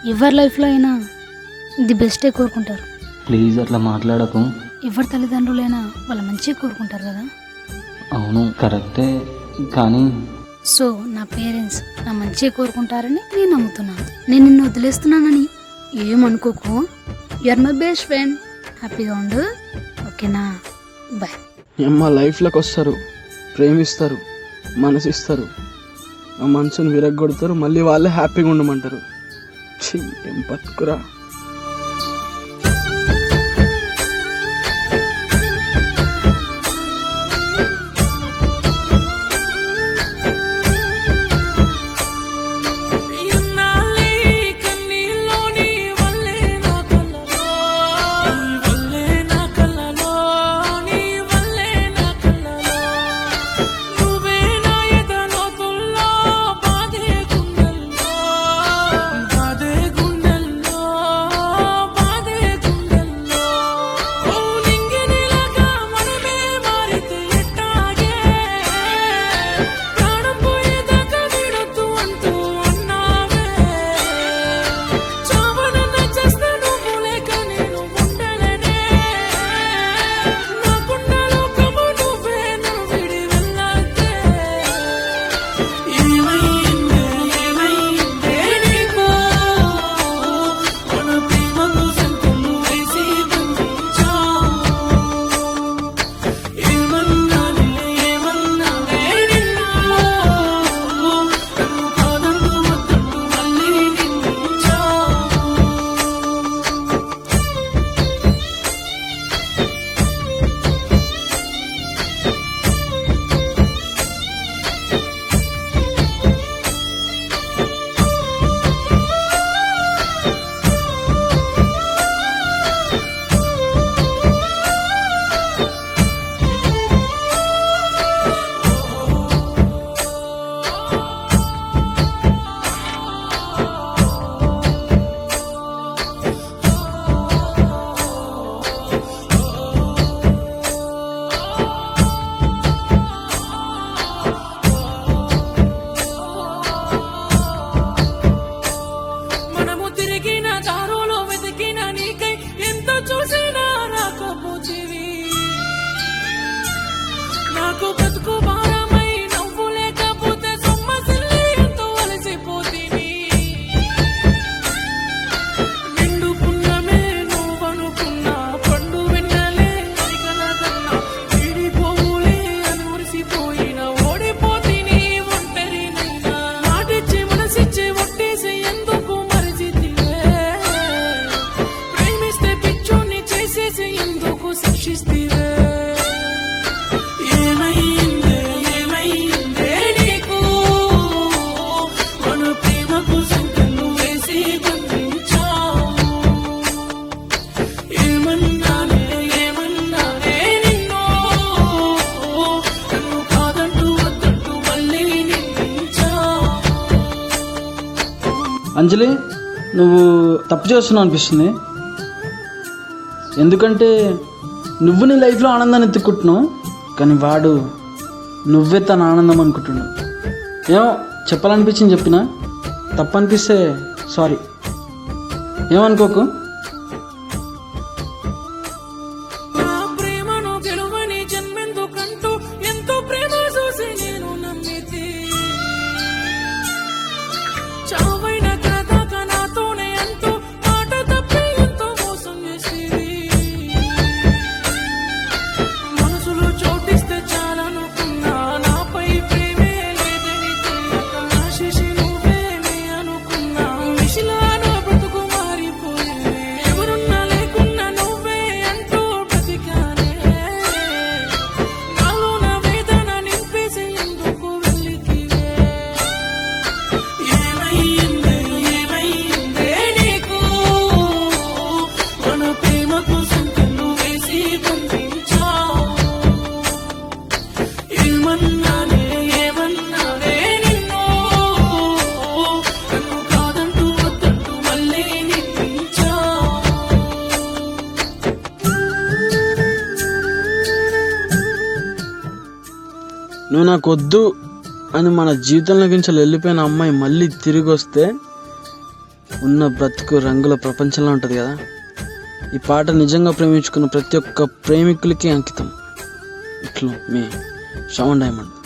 ఎవరి లైఫ్లో అయినా ది బెస్టే కోరుకుంటారు ప్లీజ్ అట్లా మాట్లాడకు ఎవరి తల్లిదండ్రులైనా వాళ్ళ మంచిగా కోరుకుంటారు కదా అవును కరెక్టే కానీ సో నా పేరెంట్స్ నా మంచిగా కోరుకుంటారని నేను నమ్ముతున్నాను నేను నిన్ను వదిలేస్తున్నానని ఏమనుకోకు యువర్ మై బెస్ట్ ఫ్రెండ్ హ్యాపీగా ఉండు ఓకేనా బాయ్ మా లైఫ్లోకి వస్తారు ప్రేమిస్తారు మనసిస్తారు ఆ మనసుని విరగొడతారు మళ్ళీ వాళ్ళే హ్యాపీగా ఉండమంటారు ఛీ, ఏం బతుకురా ఇన్నాళ్ళే కన్నీళ్ళలోని వల్లే నా కళ్ళలో నీ వల్లే నా కళ్ళలో నీ వల్లే నా కళ్ళలో నువ్వే నా ఎదలోతుల్లో బాధే గుండెల్లో బాధే గుండెల్లో బాధే గుండెల్లో ఓ నింగినిలాగా మనమే మారితే ఎట్టాగే ప్రాణం పోయేదాకా విడొద్దు అంటూ అన్నావే చావనన్న చేస్తే నువ్వు లేక నేను ఉండలేనే నాకున్న లోకము నువ్వే నన్ను విడి వెళ్ళాకే ఏమైందే ఏమైందే నీకు మన ప్రేమకు సంతులు వేసి బంధించావు ఏమన్నానే ఏమన్నానే నిన్ను నన్ను కాదంటూ వద్దంటూ మళ్ళీ నిందించావు మనము తిరిగిన దారులో వెతికిన నీకై ఎంత చూసినా రాకపోతివి నాకు బతుకు భారమై నవ్వు లేకపోతే సొమ్మసిల్లి ఎంతో అలసిపోతివి నిండు పున్నమే నువ్వనుకున్నా పండు వెన్నలే కన్నా విడిపోవులే అని మురిసిపోయిన ఓడిపోతిని ఒంటరినైనా మాటిచ్చి మనసిచ్చి ఒట్టేసి ఎందుకు మరిచితివే ప్రేమిస్తే పిచ్చోని చేసేసి ఎందుకు శిక్షిstiవే ఏమైందే ఏమైందే నీకు మన ప్రేమకు సంకలు వేసి బంధించావు ఏమన్నానే ఏమన్నానే నిన్ను నన్ను కాదంటూ వద్దంటూ మళ్ళీ నిందించావు అంజలి నువ్వు తప్పు చేస్తున్నావు అనిపిస్తుంది ఎందుకంటే నువ్వు నీ లైఫ్లో ఆనందాన్ని ఎత్తుకుంటున్నావు కానీ వాడు నువ్వే తన ఆనందం అనుకుంటున్నావు ఏమో చెప్పాలనిపించింది చెప్పిన తప్పు అనిపిస్తే సారీ ఏమనుకోకు నా ప్రేమను గెలువని జన్మెందుకంటూ ఎంతో ప్రేమ చూసి నేను నమ్మితే చావైన కథక నాతోనే అంటూ మాట తప్పి ఎంతో మోసం చేసేది మనసులో చోటిస్తే చాలనుకున్నా నాపై ప్రేమే లేదని తెలియక నా శిశి నువ్వేనే అనుకున్నా మిషిలా నా బ్రతుకు మారిపోయే ఎవరున్నా లేకున్నా నువ్వే అంటూ బ్రతికానే నాలో నా వేదన నింపేసి ఎందుకు వెళ్ళితివే ఏమైందే ఏమైందే నీకు మన ప్రేమకు సంకలు వేసి పంపించావు ఏమన్నానే ఏమన్నానే నిన్ను నన్ను కాదంటూ వద్దంటూ మళ్ళీ నిందించావు నువ్వు నాకు వద్దు అని మన జీవితంలో నుంచి వెళ్ళిపోయిన అమ్మాయి మళ్ళీ తిరిగి వస్తే ఉన్న బ్రతుకు రంగుల ప్రపంచంలో ఉంటుంది కదా ఈ పాట నిజంగా ప్రేమించుకున్న ప్రతి ఒక్క ప్రేమికులకి అంకితం ఇట్లా మీ శ్రవణ్ డైమండ్